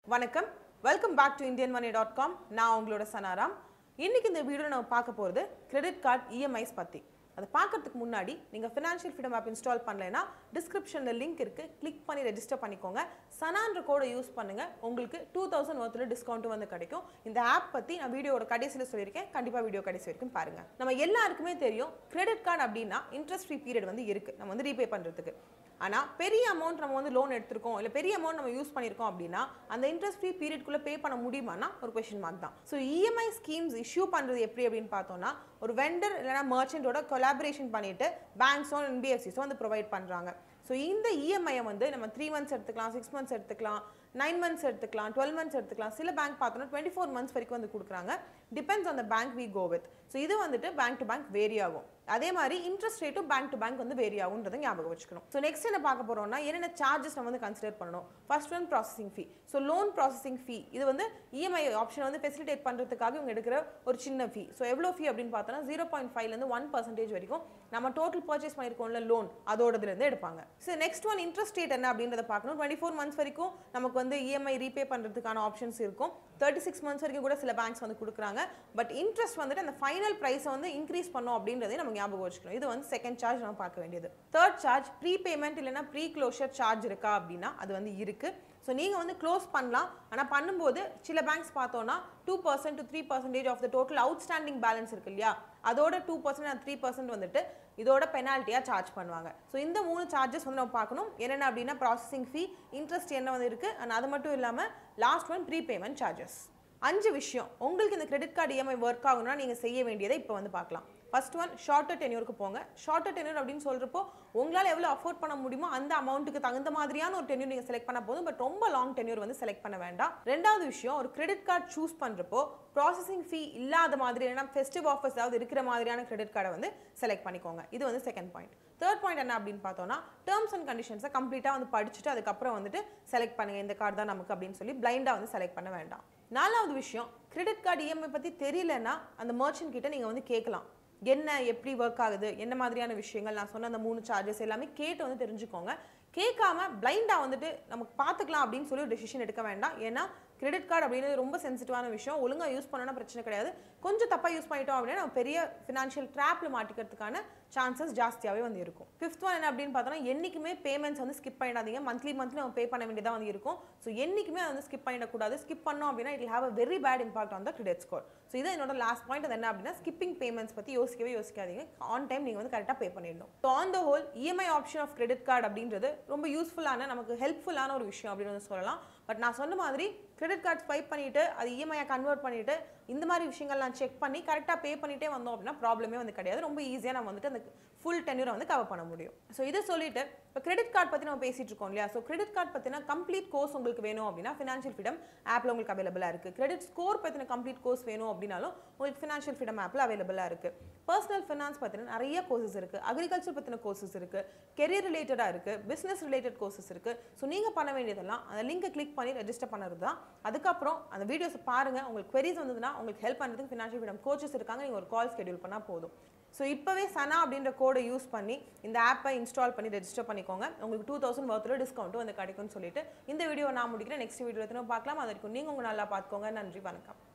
வணக்கம் welcome back to Indian money dot com நான் உங்களோட சனாராம் இன்னைக்கு இந்த வீடியோ நம்ம பார்க்க போகிறது கிரெடிட் கார்டு இஎம்ஐஸ் பற்றி அதை பார்க்கறதுக்கு முன்னாடி நீங்கள் ஃபினான்ஷியல் ஃப்ரீடம் ஆப் இன்ஸ்டால் பண்ணலைன்னா டிஸ்கிரிப்ஷனில் லிங்க் இருக்குது கிளிக் பண்ணி ரெஜிஸ்டர் பண்ணிக்கோங்க சனான்ற கோடை யூஸ் பண்ணுங்கள் உங்களுக்கு டூ தௌசண்ட் ஒர்த்தில் டிஸ்கவுண்ட் வந்து கிடைக்கும் இந்த ஆப் பற்றி நான் வீடியோட கடைசியில் சொல்லியிருக்கேன் கண்டிப்பாக வீடியோ கடைசி வரைக்கும் பாருங்கள் நம்ம எல்லாருக்குமே தெரியும் கிரெடிட் கார்டு அப்படின்னா இன்ட்ரெஸ்ட் ஃப்ரீ பீரியட் வந்து இருக்குது நம்ம வந்து ரீபே பண்ணுறதுக்கு ஆனால் பெரிய அமௌண்ட் நம்ம வந்து லோன் எடுத்திருக்கோம் இல்லை பெரிய அமௌண்ட் நம்ம யூஸ் பண்ணியிருக்கோம் அப்படின்னா அந்த இன்ட்ரெஸ்ட் ஃப்ரீ பீரியட்குள்ளே பே பண்ண முடியுமானா ஒரு கொஷின் மார்க் தான் ஸோ இஎம்ஐ ஸ்கீம்ஸ் இஷ்யூ பண்ணுறது எப்படி அப்படின்னு பார்த்தோம்னா ஒரு வெண்டர் இல்லைனா மர்ச்சென்ட்டோட கொலாபரேஷன் பண்ணிட்டு பேங்க்ஸோ என்பிஎஃப்சிஸோ வந்து ப்ரொவைட் பண்ணுறாங்க ஸோ இந்த இஎம்ஐயை வந்து நம்ம த்ரீ மந்த்ஸ் எடுத்துக்கலாம் சிக்ஸ் மந்த்ஸ் எடுத்துக்கலாம் நைன் மந்த்ஸ் எடுத்துக்கலாம் டுவெல் மந்த்ஸ் எடுத்துக்கலாம் சில பேங்க் பார்த்தோன்னா டுவெண்ட்டி ஃபோர் மந்த்ஸ் வரைக்கும் வந்து கொடுக்குறாங்க depends on the bank we go with so இது வந்துட்டு பேங்க் டு பேங்க் வேரி ஆகும் அதே மாதிரி இன்ட்ரெஸ்ட் ரேட்டும் பேங்க் டு பேங்க் வந்து வேரி ஆகுன்றதை ஞாபகம் வச்சுக்கணும் ஸோ நெக்ஸ்ட் என்ன பார்க்க போறோம்னா என்னென்ன சார்ஜஸ் நம்ம வந்து கன்சிடர் பண்ணணும் first one processing fee so loan processing fee இது வந்து இஎம்ஐ ஆப்ஷன் வந்து ஃபெசிலிட்டேட் பண்ணுறதுக்காக இவங்க எடுக்கிற ஒரு சின்ன ஃபீ ஸோ எவ்வளோ ஃபீ அப்படின்னு பார்த்தோன்னா ஜீரோ பாயிண்ட் ஃபைவ்லேருந்து ஒன் பர்சன்டேஜ் வரைக்கும் நம்ம டோட்டல் பர்ச்சேஸ் பண்ணியிருக்கோம்ல லோன் அதோடதுலேருந்து எடுப்பாங்க so next one interest rate என்ன அப்படின்றத பார்க்கணும் டுவெண்ட்டி ஃபோர் மந்த்ஸ் வரைக்கும் நமக்கு வந்து இஎம்ஐ ரீபே பண்ணுறதுக்கான ஆப்ஷன்ஸ் இருக்கும் தேர்ட்டி சிக்ஸ் மந்த்ஸ் வரைக்கும் கூட சில பேங்க்ஸ் வந்து கொடுக்குறாங்க பட் இன்ட்ரெஸ்ட் வந்துட்டு அந்த ஃபைனல் ப்ரைஸை வந்து இன்க்ரீஸ் பண்ணோம் அப்படின்றதே நம்ம ஞாபகம் வச்சுக்கணும் இது வந்து செகண்ட் சார்ஜ் நம்ம பார்க்க வேண்டியது தேர்ட் சார்ஜ் ப்ரீ பேமெண்ட் இல்லைனா ப்ரீ க்ளோஷர் சார்ஜ் இருக்கா அப்படின்னா அது வந்து இருக்கு ஸோ நீங்கள் வந்து க்ளோஸ் பண்ணலாம் ஆனால் பண்ணும்போது சில பேங்க்ஸ் பார்த்தோன்னா two percent to three percentage of the total outstanding balance இருக்கு இல்லையா அதோட டூ பர்சன்ட் த்ரீ பர்சன்ட் வந்துட்டு இதோட பெனால்ட்டியாக சார்ஜ் பண்ணுவாங்க ஸோ இந்த மூணு சார்ஜஸ் வந்து நம்ம பார்க்கணும் என்னென்ன அப்படின்னா ப்ராசஸிங் ஃபீ இன்ட்ரெஸ்ட் என்ன வந்து இருக்குது அண்ட் அது மட்டும் இல்லாமல் last one pre payment charges அஞ்சு விஷயம் உங்களுக்கு இந்த கிரெடிட் கார்டு இஎம்ஐ ஒர்க் ஆகணும்னா நீங்கள் செய்ய வேண்டியதை இப்போ வந்து பார்க்கலாம் ஃபர்ஸ்ட் ஒன் ஷார்ட்டர் டென்யூருக்கு போங்க ஷார்ட்டர் டென்யூர் அப்படின்னு சொல்கிறப்போ உங்களால் எவ்வளோ அஃபோர்ட் பண்ண முடியுமோ அந்த அமௌண்ட்டுக்கு தகுந்த மாதிரியான ஒரு டென்யூர் நீங்கள் செலக்ட் பண்ண போதும் பட் ரொம்ப லாங் டென்யூர் வந்து செலக்ட் பண்ண வேண்டாம் ரெண்டாவது விஷயம் ஒரு கிரெடிட் கார்டு சூஸ் பண்ணுறப்போ ப்ராசஸிங் ஃபீ இல்லாத மாதிரி இல்லைனா ஃபெஸ்டிவ் ஆஃபர்ஸ் ஏதாவது இருக்கிற மாதிரியான கிரெடிட் கார்டை வந்து செலக்ட் பண்ணிக்கோங்க இது வந்து செகண்ட் பாயிண்ட் தேர்ட் பாயிண்ட் என்ன அப்படின்னு பார்த்தோம்னா டேர்ம்ஸ் அண்ட் கண்டிஷன்ஸை கம்ப்ளீட்டாக வந்து படிச்சுட்டு அதுக்கப்புறம் வந்துட்டு செலக்ட் பண்ணுங்க இந்த கார்டு தான் நமக்கு அப்படின்னு சொல்லி பிளைண்டாக வந்து செலக்ட் பண்ண வேண்டாம் நாலாவது விஷயம் கிரெடிட் கார்டு இஎம்ஐ பற்றி தெரியலன்னா அந்த மர்ச்சன்ட் கிட்ட நீங்கள் வந்து கேட்கலாம் என்ன எப்படி ஒர்க் ஆகுது என்ன மாதிரியான விஷயங்கள் நான் சொன்ன அந்த மூணு சார்ஜஸ் எல்லாமே கேட்டு வந்து தெரிஞ்சுக்கோங்க கேட்காம பிளைண்டாக வந்துட்டு நமக்கு பார்த்துக்கலாம் அப்படின்னு சொல்லி ஒரு டெசிஷன் எடுக்க வேண்டாம் ஏன்னா கிரெடிட் கார்டு அப்படின்றது ரொம்ப சென்சிட்டிவான விஷயம் ஒழுங்காக யூஸ் பண்ணோன்னா பிரச்சனை கிடையாது கொஞ்சம் தப்பாக யூஸ் பண்ணிட்டோம் அப்படின்னா நம்ம பெரிய ஃபினான்ஷியல் ட்ராப்பில் மாட்டிக்கிறதுக்கான சான்சஸ் ஜாஸ்தியாகவே வந்து இருக்கும் ஃபிஃப்த் ஒன் என்ன அப்படின்னு பார்த்தோன்னா என்றைக்குமே பேமெண்ட்ஸ் வந்து ஸ்கிப் பண்ணிடாதீங்க மந்த்லி மந்த்லி நம்ம பே பண்ண வேண்டியதாக வந்து இருக்கும் ஸோ என்றைக்குமே அதை வந்து ஸ்கிப் பண்ணிடக்கூடாது ஸ்கிப் பண்ணோம் அப்படின்னா it have a very bad impact on the credit score so இது என்னோட லாஸ்ட் பாயிண்ட் அது என்ன அப்படின்னா ஸ்கிப்பிங் பேமெண்ட்ஸ் பற்றி யோசிக்கவே யோசிக்காதீங்க ஆன் டைம் நீங்கள் வந்து கரெக்டாக பே பண்ணிடணும் so on the whole EMI option of credit card அப்படின்றது ரொம்ப யூஸ்ஃபுல்லான நமக்கு ஹெல்ப்ஃபுல்லான ஒரு விஷயம் அப்படின்னு வந்து சொல்லலாம் பட் நான் சொன்ன மாதிரி கிரெடிட் கார்டு ஸ்வைப் பண்ணிட்டு அது இஎம்ஐயை கன்வெர்ட் பண்ணிட்டு இந்த மாதிரி விஷயங்கள்லாம் செக் பண்ணி கரெக்டாக பே பண்ணிட்டே வந்தோம் அப்படின்னா ப்ராப்ளமே வந்து கிடையாது ரொம்ப ஈஸியாக நம்ம வந்துட்டு அந்த ஃபுல் டென்யூரை வந்து கவர் பண்ண முடியும் ஸோ இதை சொல்லிட்டு இப்போ கிரெடிட் கார்டு பற்றி நம்ம பேசிட்டு இருக்கோம் இல்லையா ஸோ கிரெடிட் கார்டு பற்றின கம்ப்ளீட் கோர்ஸ் உங்களுக்கு வேணும் அப்படின்னா ஃபினான்ஷியல் ஃப்ரீடம் ஆப்பில் உங்களுக்கு அவைலபிளாக இருக்குது கிரெடிட் ஸ்கோர் பற்றின கம்ப்ளீட் கோர்ஸ் வேணும் அப்படின்னாலும் உங்களுக்கு ஃபினான்ஷியல் ஃப்ரீடம் ஆப்பில் அவைலபிளாக இருக்குது பர்சனல் ஃபினான்ஸ் பற்றின நிறைய கோர்சஸ் இருக்குது அக்ரிகல்ச்சர் பற்றின கோர்சஸ் இருக்குது கெரியர் ரிலேட்டடாக இருக்குது பிஸ்னஸ் ரிலேட்டட் கோர்சஸ் இருக்குது ஸோ நீங்கள் பண்ண வேண்டியதெல்லாம் அந்த லிங்கை கிளிக் பண்ணி ரெஜிஸ்டர் பண்ணுறது தான் அதுக்கப்புறம் அந்த வீடியோஸை பாருங்கள் உங்களுக்கு queries வந்ததுன்னா உங்களுக்கு ஹெல்ப் பண்ணுறதுக்கு ஃபினான்ஷியல் ஃப்ரீடம் கோச்சஸ் இருக்காங்க நீங்கள் ஒரு கால் ஸ்கெடியூல் பண்ணால் போதும் ஸோ இப்போவே சனா அப்படின்ற கோடை யூஸ் பண்ணி இந்த ஆப்பை இன்ஸ்டால் பண்ணி ரெஜிஸ்டர் பண்ணிக்கோங்க உங்களுக்கு டூ தௌசண்ட் ஒர்த்தில் டிஸ்கவுண்ட்டும் வந்து கிடைக்கும்னு சொல்லிட்டு இந்த வீடியோ நான் முடிக்கிறேன் நெக்ஸ்ட் வீடியோ எத்தனை பார்க்கலாம் அது வரைக்கும் நீங்கள் உங்கள் நல்லா பார்த்துக்கோங்க நன்றி வணக்கம்